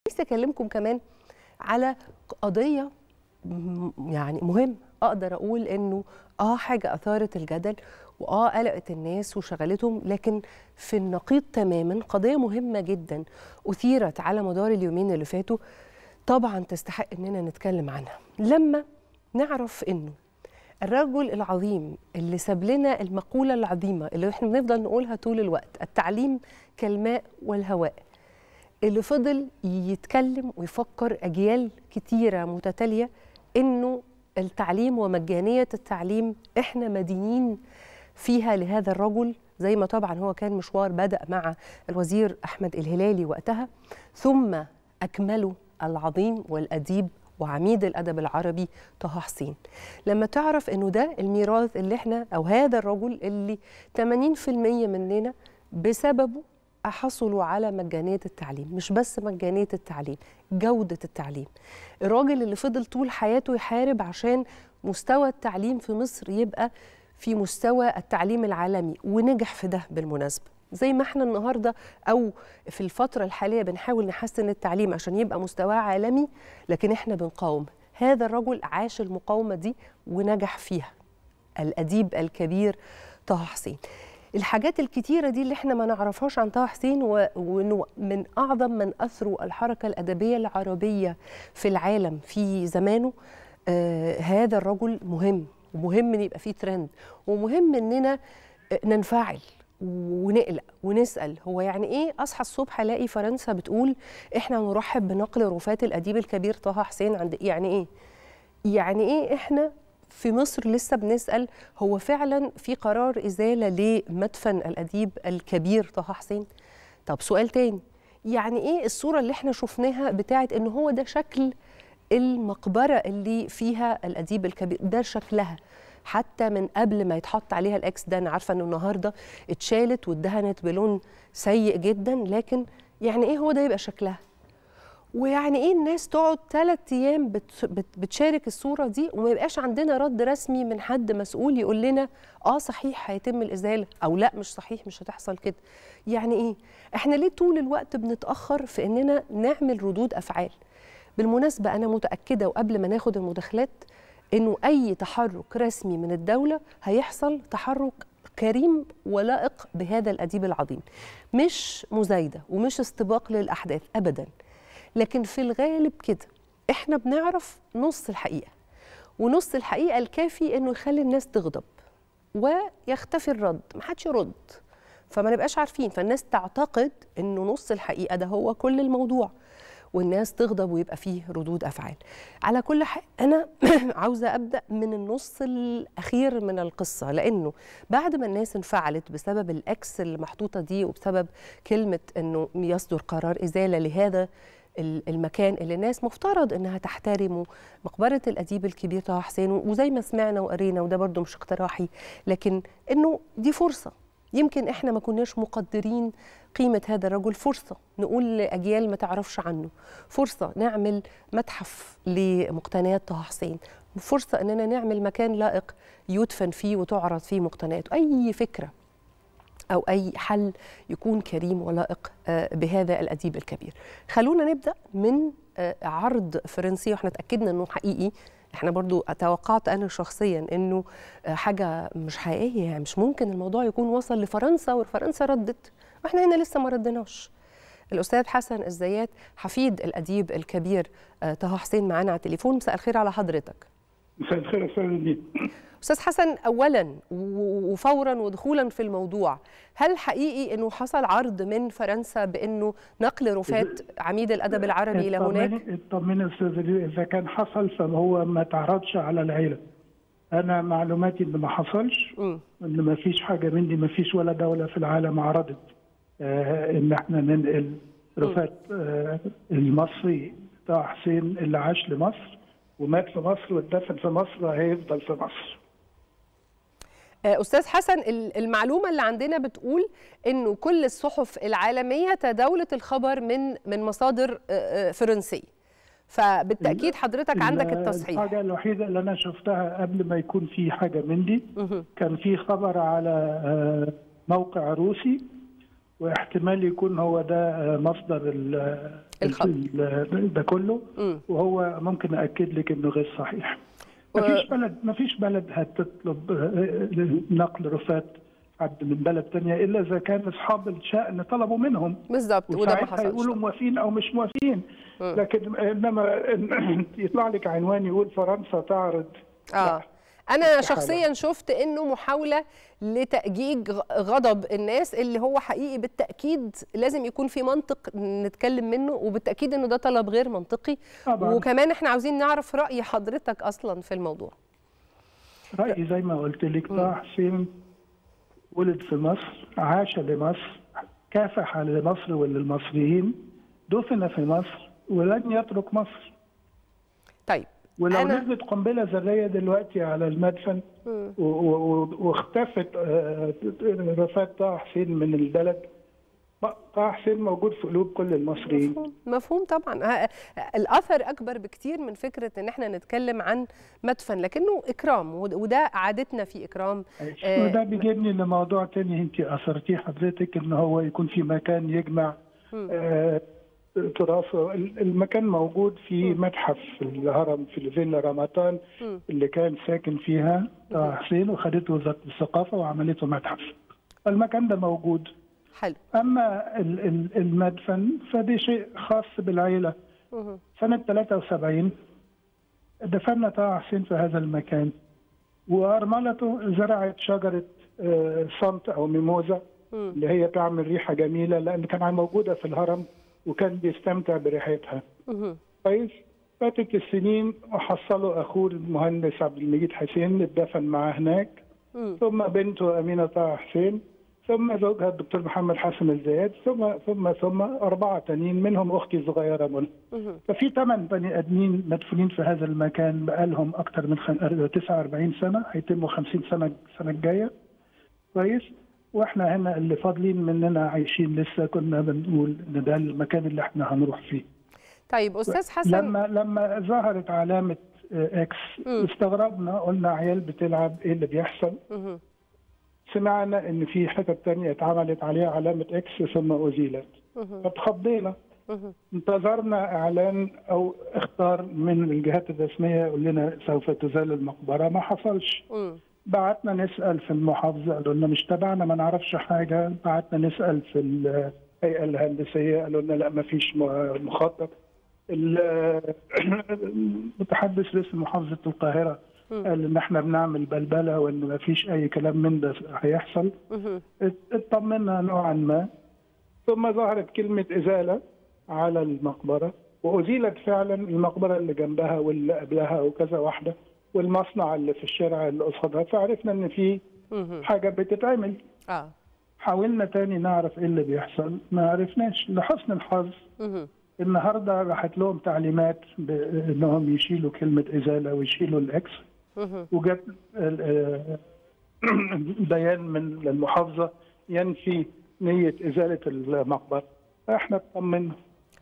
عايزه اكلمكم كمان على قضيه م- يعني مهم اقدر اقول انه اه حاجه اثارت الجدل واه قلقت الناس وشغلتهم لكن في النقيض تماما قضيه مهمه جدا اثيرت على مدار اليومين اللي فاتوا طبعا تستحق اننا نتكلم عنها لما نعرف انه الرجل العظيم اللي ساب لنا المقوله العظيمه اللي احنا بنفضل نقولها طول الوقت التعليم كالماء والهواء اللي فضل يتكلم ويفكر اجيال كتيره متتاليه انه التعليم ومجانيه التعليم احنا مدينين فيها لهذا الرجل زي ما طبعا هو كان مشوار بدا مع الوزير احمد الهلالي وقتها ثم اكمله العظيم والاديب وعميد الادب العربي طه حسين لما تعرف انه ده الميراث اللي احنا او هذا الرجل اللي 80% مننا بسببه حصلوا على مجانية التعليم مش بس مجانية التعليم جودة التعليم الراجل اللي فضل طول حياته يحارب عشان مستوى التعليم في مصر يبقى في مستوى التعليم العالمي ونجح في ده بالمناسبة زي ما احنا النهاردة أو في الفترة الحالية بنحاول نحسن التعليم عشان يبقى مستواه عالمي لكن احنا بنقاوم هذا الرجل عاش المقاومة دي ونجح فيها الأديب الكبير طه حسين الحاجات الكتيرة دي اللي احنا ما نعرفهاش عن طه حسين و- وانه من اعظم من اثروا الحركة الادبية العربية في العالم في زمانه آه هذا الرجل مهم ومهم ان يبقى فيه ترند ومهم اننا آه، ننفعل ونقلق ونسال هو يعني ايه اصحى الصبح الاقي فرنسا بتقول احنا نرحب بنقل رفاة الاديب الكبير طه حسين عند يعني ايه يعني ايه احنا في مصر لسه بنسال هو فعلا في قرار ازاله لمدفن الاديب الكبير طه حسين طب سؤال تاني يعني ايه الصوره اللي احنا شفناها بتاعت ان هو ده شكل المقبره اللي فيها الاديب الكبير ده شكلها حتى من قبل ما يتحط عليها الاكس ده انا عارفه انه النهارده اتشالت واتدهنت بلون سيء جدا لكن يعني ايه هو ده يبقى شكلها ويعني ايه الناس تقعد ثلاث ايام بت بت بتشارك الصوره دي وما يبقاش عندنا رد رسمي من حد مسؤول يقول لنا اه صحيح هيتم الازاله او لا مش صحيح مش هتحصل كده يعني ايه احنا ليه طول الوقت بنتاخر في اننا نعمل ردود افعال بالمناسبه انا متاكده وقبل ما ناخد المداخلات انه اي تحرك رسمي من الدوله هيحصل تحرك كريم ولائق بهذا الاديب العظيم مش مزايده ومش استباق للاحداث ابدا لكن في الغالب كده احنا بنعرف نص الحقيقه ونص الحقيقه الكافي انه يخلي الناس تغضب ويختفي الرد محدش يرد فما نبقاش عارفين فالناس تعتقد انه نص الحقيقه ده هو كل الموضوع والناس تغضب ويبقى فيه ردود افعال على كل حال انا عاوزه ابدا من النص الاخير من القصه لانه بعد ما الناس انفعلت بسبب الاكس اللي محطوطه دي وبسبب كلمه انه يصدر قرار ازاله لهذا ال- المكان اللي الناس مفترض انها تحترمه مقبره الاديب الكبير طه حسين وزي ما سمعنا وقرينا وده برضو مش اقتراحي لكن انه دي فرصه يمكن احنا ما كناش مقدرين قيمه هذا الرجل فرصه نقول لاجيال ما تعرفش عنه فرصه نعمل متحف لمقتنيات طه حسين فرصه اننا نعمل مكان لائق يدفن فيه وتعرض فيه مقتنياته اي فكره أو أي حل يكون كريم ولائق آه، بهذا الأديب الكبير خلونا نبدأ من آه، عرض فرنسي واحنا اتأكدنا أنه حقيقي احنا برضو توقعت أنا شخصيا أنه آه، حاجة مش حقيقية يعني مش ممكن الموضوع يكون وصل لفرنسا وفرنسا ردت واحنا هنا لسه ما ردناش الأستاذ حسن الزيات حفيد الأديب الكبير آه، طه حسين معانا على التليفون مساء الخير على حضرتك مساء الخير استاذ الدين استاذ حسن اولا و- وفورا ودخولا في الموضوع هل حقيقي انه حصل عرض من فرنسا بانه نقل رفاة عميد الادب العربي الى هناك اطمني اطمني استاذ الدين اذا كان حصل فهو ما تعرضش على العيله انا معلوماتي ان ما حصلش مم. ان ما فيش حاجه من دي ما فيش ولا دوله في العالم عرضت آه ان احنا ننقل رفاة آه المصري طه حسين اللي عاش لمصر ومات في مصر واتدفن في مصر هيفضل في مصر آه، استاذ حسن ال- المعلومه اللي عندنا بتقول انه كل الصحف العالميه تداولت الخبر من من مصادر آه، آه، فرنسيه فبالتاكيد حضرتك عندك التصحيح الحاجه الوحيده اللي انا شفتها قبل ما يكون في حاجه من دي مهم. كان في خبر على آه، موقع روسي واحتمال يكون هو ده مصدر ال- الخط. ال- ده كله مم. وهو ممكن اكد لك انه غير صحيح ما فيش بلد ما فيش بلد هتطلب آه، نقل رفات حد من بلد تانية الا اذا كان اصحاب الشأن طلبوا منهم بالظبط وده ما وساعتها يقولوا حصلش موافقين او مش موافقين لكن انما يطلع لك عنوان يقول فرنسا تعرض اه انا استحالة. شخصيا شفت انه محاوله لتأجيج غ- غضب الناس اللي هو حقيقي بالتاكيد لازم يكون في منطق نتكلم منه وبالتاكيد انه ده طلب غير منطقي طبعا وكمان احنا عاوزين نعرف راي حضرتك اصلا في الموضوع رأيي زي ما قلت لك طه حسين ولد في مصر عاش لمصر كافح لمصر وللمصريين دفن في مصر ولن يترك مصر طيب ولو أنا- نزلت قنبله ذريه دلوقتي على المدفن و- و- واختفت آه، رفات طه حسين من البلد طه حسين موجود في قلوب كل المصريين مفهوم مفهوم طبعا ه- الاثر اكبر بكتير من فكره ان احنا نتكلم عن مدفن لكنه اكرام ود- وده عادتنا في اكرام آه، وده بيجيبني لموضوع تاني انت اثرتيه حضرتك ان هو يكون في مكان يجمع آه، تراثه ال- المكان موجود في متحف في الهرم في الفيلا رمضان اللي كان ساكن فيها طه حسين وخدته وزاره الثقافه وعملته متحف المكان ده موجود حلو اما ال- ال- المدفن فده شيء خاص بالعيله مهم. سنة 73 دفنا طه حسين في هذا المكان وأرملته زرعت شجرة آه، صمت أو ميموزا مم. اللي هي تعمل ريحة جميلة لأن كانت موجودة في الهرم وكان بيستمتع بريحتها مهم. كويس فاتت السنين وحصلوا أخوه المهندس عبد المجيد حسين اتدفن معاه هناك مم. ثم بنته أمينة طه حسين ثم زوجها الدكتور محمد حسن الزيات ثم ثم ثم أربعة تانيين منهم أختي الصغيرة منى مهم. ففي ثمان بني ادمين مدفونين في هذا المكان بقالهم اكثر من خم... 49 سنه هيتموا 50 سنه السنه الجايه كويس واحنا هنا اللي فاضلين مننا عايشين لسه كنا بنقول ان ده المكان اللي احنا هنروح فيه طيب استاذ حسن لما لما ظهرت علامه آه، اكس مم. استغربنا قلنا عيال بتلعب ايه اللي بيحصل مهم. سمعنا ان في حتت تانية اتعملت عليها علامه اكس ثم ازيلت مهم. فاتخضينا مهم. انتظرنا اعلان او اختار من الجهات الرسميه يقول لنا سوف تزال المقبره ما حصلش مم. بعتنا نسال في المحافظه قالوا لنا مش تبعنا ما نعرفش حاجه بعتنا نسال في الهيئه الهندسيه قالوا لنا لا ما فيش م- مخطط ال- المتحدث رئيس محافظه القاهره قال ان احنا بنعمل بلبله وان ما فيش اي كلام من ده هيحصل مهم. اطمنا نوعا ما ثم ظهرت كلمة إزالة على المقبرة وأزيلت فعلا المقبرة اللي جنبها واللي قبلها وكذا واحدة والمصنع اللي في الشارع اللي قصادها فعرفنا إن في مهم. حاجة بتتعمل اه حاولنا تاني نعرف إيه اللي بيحصل ما عرفناش لحسن الحظ مهم. النهارده راحت لهم تعليمات بانهم يشيلوا كلمه ازاله ويشيلوا الاكس مهم. وجت ال- آه، بيان من المحافظه ينفي نيه ازاله المقبره احنا اطمنا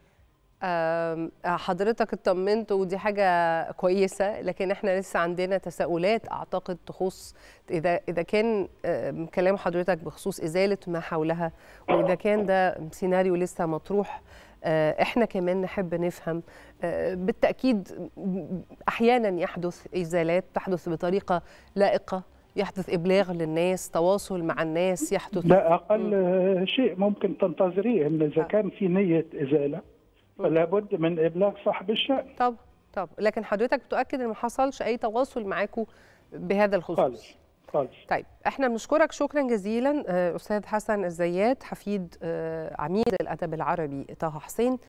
آم، حضرتك اطمنت ودي حاجة كويسة لكن احنا لسه عندنا تساؤلات اعتقد تخص اذا اذا كان آم، كلام حضرتك بخصوص ازالة ما حولها واذا كان ده سيناريو لسه مطروح آه، احنا كمان نحب نفهم آه، بالتأكيد احيانا يحدث ازالات تحدث بطريقة لائقة يحدث ابلاغ للناس تواصل مع الناس يحدث ده اقل آه، شيء ممكن تنتظريه ان اذا كان في نيه ازاله فلا بد من ابلاغ صاحب الشان طب طب لكن حضرتك بتؤكد ان ما حصلش اي تواصل معاكم بهذا الخصوص خالص خالص طيب احنا بنشكرك شكرا جزيلا آه، استاذ حسن الزيات حفيد آه، عميد الادب العربي طه حسين